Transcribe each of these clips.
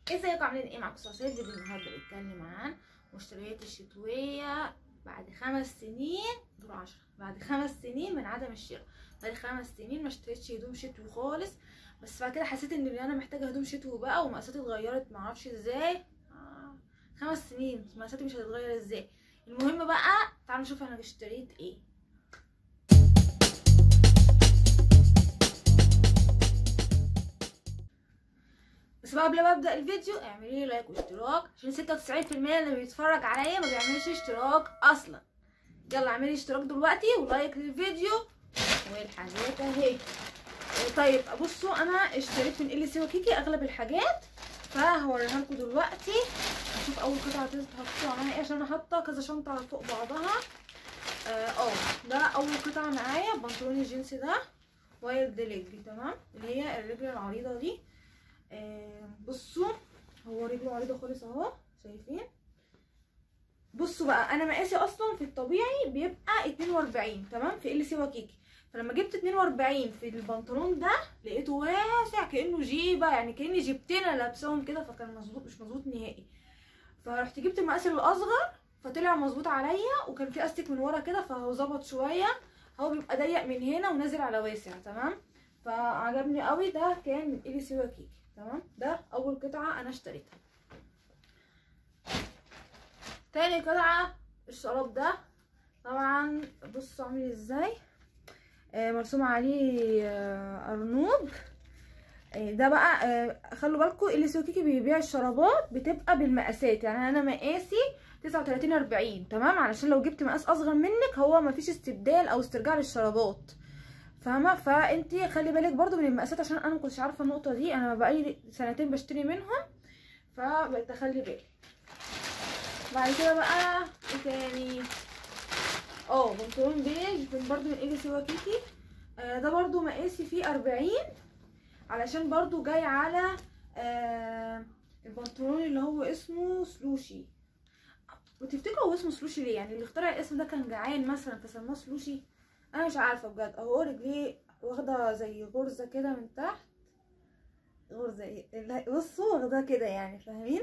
ازيكم عاملين ايه معاكم صوصات فيديو النهارده بيتكلم عن مشتريات الشتويه بعد خمس سنين دول عشرة بعد خمس سنين من عدم الشراء بعد خمس سنين ما اشتريتش هدوم شتوي خالص بس بعد كده حسيت ان انا محتاجه هدوم شتوي بقى ومقاساتي اتغيرت معرفش ازاي آه خمس سنين مقاساتي مش هتتغير ازاي المهم بقى تعالوا نشوف انا اشتريت ايه بس بقى قبل ما ابدا الفيديو اعملي لي لايك واشتراك عشان 96% اللي بيتفرج عليا ما بيعملش اشتراك اصلا يلا اعملي اشتراك دلوقتي ولايك للفيديو والحاجات اهي طيب بصوا انا اشتريت من ال سي وكيكي اغلب الحاجات فهوريها لكم دلوقتي نشوف اول قطعه هتحطوا معاها ايه عشان انا حاطه كذا شنطه فوق بعضها اه ده اول قطعه معايا بنطلون الجينز ده وايلد ليج تمام اللي هي الرجل العريضه دي آه بصوا هو رجله عريضه خالص اهو شايفين بصوا بقى انا مقاسي اصلا في الطبيعي بيبقى 42 تمام في ال سي وكيكي فلما جبت 42 في البنطلون ده لقيته واسع كانه جيبه يعني كاني جبتين لابساهم كده فكان مظبوط مش مظبوط نهائي فرحت جبت المقاس الاصغر فطلع مظبوط عليا وكان في استيك من ورا كده فهو ظبط شويه هو بيبقى ضيق من هنا ونازل على واسع تمام فعجبني قوي ده كان من ال سي وكيكي تمام ده اول قطعه انا اشتريتها تاني قطعه الشراب ده طبعا بصوا عامل ازاي آه مرسوم عليه آه ارنوب آه ده بقى آه خلوا بالكم اللي سوكيكي بيبيع الشرابات بتبقى بالمقاسات يعني انا مقاسي 39 40 تمام علشان لو جبت مقاس اصغر منك هو مفيش استبدال او استرجاع للشرابات فاهمه فانت خلي بالك برضو من المقاسات عشان انا ما كنتش عارفه النقطه دي انا بقالي سنتين بشتري منهم فبقيت اخلي بالي بعد كده بقى ايه تاني اه بنطلون بيج من برضو من ايجي سوا كيكي آه ده برضو مقاسي فيه أربعين علشان برضو جاي على آه البنطلون اللي هو اسمه سلوشي وتفتكروا هو اسمه سلوشي ليه يعني اللي اخترع الاسم ده كان جعان مثلا فسماه سلوشي انا مش عارفه بجد اهو رجليه واخده زي غرزه كده من تحت غرزه ايه بصوا واخدها كده يعني فاهمين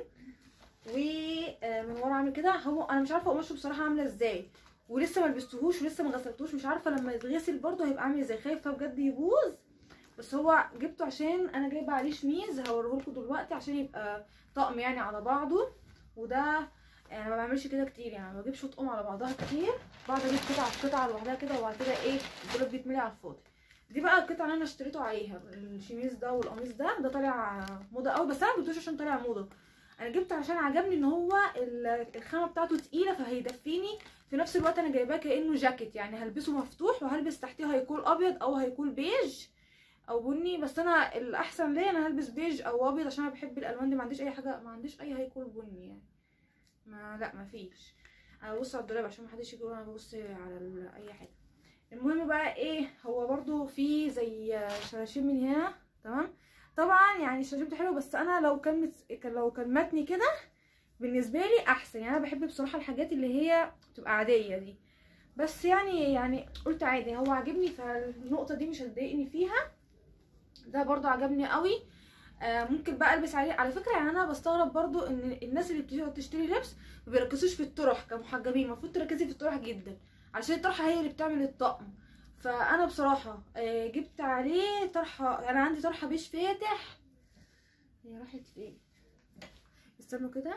ومن ورا عامل كده هو انا مش عارفه قماشه بصراحه عامله ازاي ولسه ما لبستهوش ولسه ما غسلتوش مش عارفه لما يتغسل برده هيبقى عامل ازاي خايفه بجد يبوظ بس هو جبته عشان انا جايبه عليه شميز هوريهولكم دلوقتي عشان يبقى طقم يعني على بعضه وده يعني ما بعملش كده كتير يعني ما بجيبش طقم على بعضها كتير بقعد اجيب قطعه قطعه لوحدها كده وبعد كده ايه الدولاب بيتملي على الفاضي دي بقى القطعه اللي انا اشتريته عليها الشميز ده والقميص ده ده طالع موضه قوي بس انا ما جبتوش عشان طالع موضه انا جبته عشان عجبني ان هو الخامه بتاعته تقيله فهيدفيني في نفس الوقت انا جايباه كانه جاكيت يعني هلبسه مفتوح وهلبس تحتيه هيكون ابيض او هيكون بيج او بني بس انا الاحسن ليا انا هلبس بيج او ابيض عشان انا بحب الالوان دي ما عنديش اي حاجه ما عنديش اي هيكون بني يعني ما لا ما فيش انا ببص على الدولاب عشان ما حدش يجي انا ببص على اي حاجه المهم بقى ايه هو برضو في زي شراشيب من هنا تمام طبعا يعني الشراشيب دي حلوه بس انا لو كان مت... لو كان متني كده بالنسبه لي احسن يعني انا بحب بصراحه الحاجات اللي هي تبقى عاديه دي بس يعني يعني قلت عادي هو عاجبني فالنقطه دي مش هتضايقني فيها ده برضو عجبني قوي آه ممكن بقى البس عليه على فكره يعني انا بستغرب برضو ان الناس اللي بتيجي تشتري لبس ما بيركزوش في الطرح كمحجبين المفروض تركزي في الطرح جدا عشان الطرحه هي اللي بتعمل الطقم فانا بصراحه آه جبت عليه طرحه انا عندي طرحه بيش فاتح هي راحت فين استنوا كده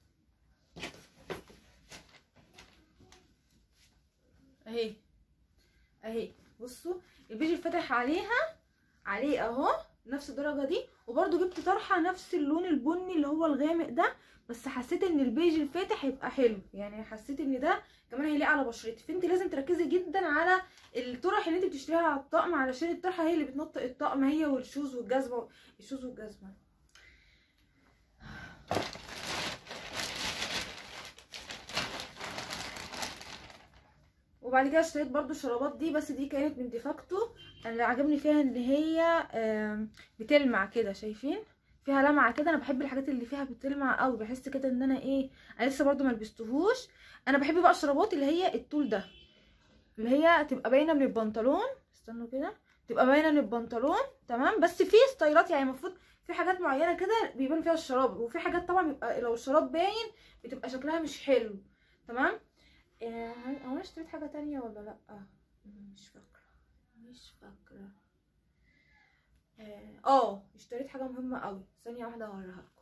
اهي اهي بصوا البيج الفاتح عليها عليه اهو نفس الدرجه دي وبرده جبت طرحه نفس اللون البني اللي هو الغامق ده بس حسيت ان البيج الفاتح هيبقى حلو يعني حسيت ان ده كمان هيليق على بشرتي فانت لازم تركزي جدا على الطرح اللي انت بتشتريها على الطقم علشان الطرحه هي اللي بتنطق الطقم هي والشوز والجزمه الشوز والجزمه وبعد كده اشتريت برضو الشرابات دي بس دي كانت من ديفاكتو اللي عجبني فيها ان هي بتلمع كده شايفين فيها لمعه كده انا بحب الحاجات اللي فيها بتلمع قوي بحس كده ان انا ايه انا لسه برضو ما لبستهوش انا بحب بقى الشرابات اللي هي الطول ده اللي هي تبقى باينه من البنطلون استنوا كده تبقى باينه من البنطلون تمام بس في ستايلات يعني المفروض في حاجات معينه كده بيبان فيها الشراب وفي حاجات طبعا بيبقى لو الشراب باين بتبقى شكلها مش حلو تمام آه، هو انا اشتريت حاجه تانية ولا لا مش فاكره مش فاكره اه آه، اشتريت حاجه مهمه قوي ثانيه واحده هوريها لكم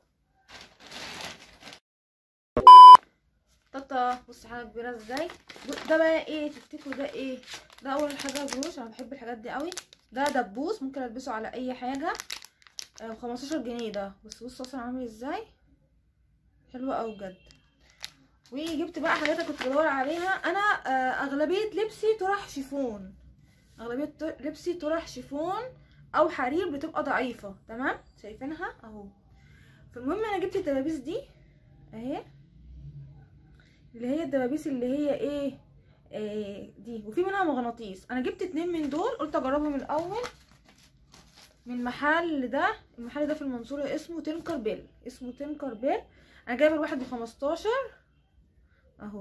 طاطا بص حاجه كبيره ازاي ده بقى ايه تفتكروا ده ايه ده اول حاجه بروش انا بحب الحاجات دي قوي ده دبوس ممكن البسه على اي حاجه ب 15 جنيه ده بس بصوا اصلا عامل ازاي حلو قوي بجد وجبت بقى حاجات كنت بدور عليها انا آه، اغلبيه لبسي طرح شيفون اغلبيه ط- لبسي طرح شيفون او حرير بتبقى ضعيفه تمام شايفينها اهو فالمهم انا جبت الدبابيس دي اهي اللي هي الدبابيس اللي هي ايه آه دي وفي منها مغناطيس انا جبت اتنين من دول قلت اجربهم الاول من المحل ده المحل ده في المنصورة اسمه تنكر بيل اسمه تنكر بيل انا جايبه الواحد بخمستاشر اهو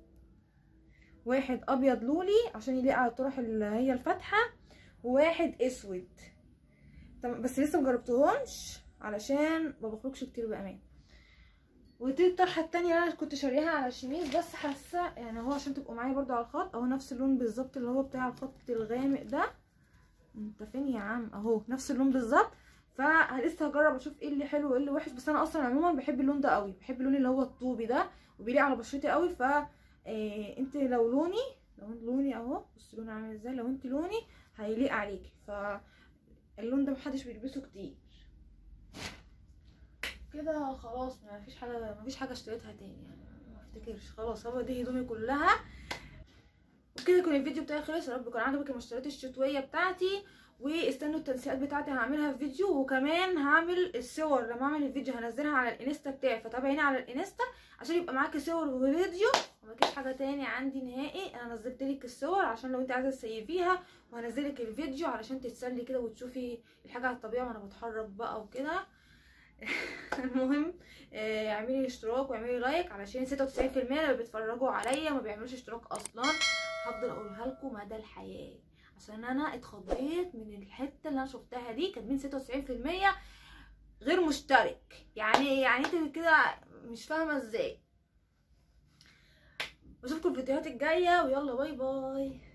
واحد ابيض لولي عشان يليق على الطرح اللي هي الفاتحه وواحد اسود تمام بس لسه مجربتهمش علشان ما بخرجش كتير بامان ودي الطرحه التانية اللي انا كنت شاريها على الشميز بس حاسه يعني هو عشان تبقوا معايا برضو على الخط اهو نفس اللون بالظبط اللي هو بتاع الخط الغامق ده انت فين يا عم اهو نفس اللون بالظبط فلسه هجرب اشوف ايه اللي حلو وايه اللي وحش بس انا اصلا عموما بحب اللون ده قوي بحب اللون اللي هو الطوبي ده وبيليق على بشرتي قوي ف إيه انت لو لوني لو انت لوني اهو بص لوني عامل ازاي لو انت لوني هيليق عليكي ف اللون ده محدش بيلبسه كتير كده خلاص ما فيش حاجه ما فيش حاجه اشتريتها تاني يعني ما افتكرش خلاص هو دي هدومي كلها وبكده يكون الفيديو بتاعي خلص يا رب يكون عجبك المشتريات الشتويه بتاعتي واستنوا التنسيقات بتاعتي هعملها في فيديو وكمان هعمل الصور لما اعمل الفيديو هنزلها على الانستا بتاعي فتابعيني على الانستا عشان يبقى معاكي صور وفيديو ومفيش حاجه تاني عندي نهائي انا نزلت لك الصور عشان لو انت عايزه تسيفيها وهنزلك الفيديو علشان تتسلي كده وتشوفي الحاجه على الطبيعه وانا بتحرك بقى وكده المهم آه، اعملي اشتراك واعملي لايك علشان 96% اللي بيتفرجوا عليا ما بيعملوش اشتراك اصلا هفضل اقولها لكم مدى الحياه عشان انا اتخضيت من الحته اللي انا شفتها دي كاتبين 96% غير مشترك يعني يعني انت كده مش فاهمه ازاي بشوفكم الفيديوهات الجايه ويلا باي باي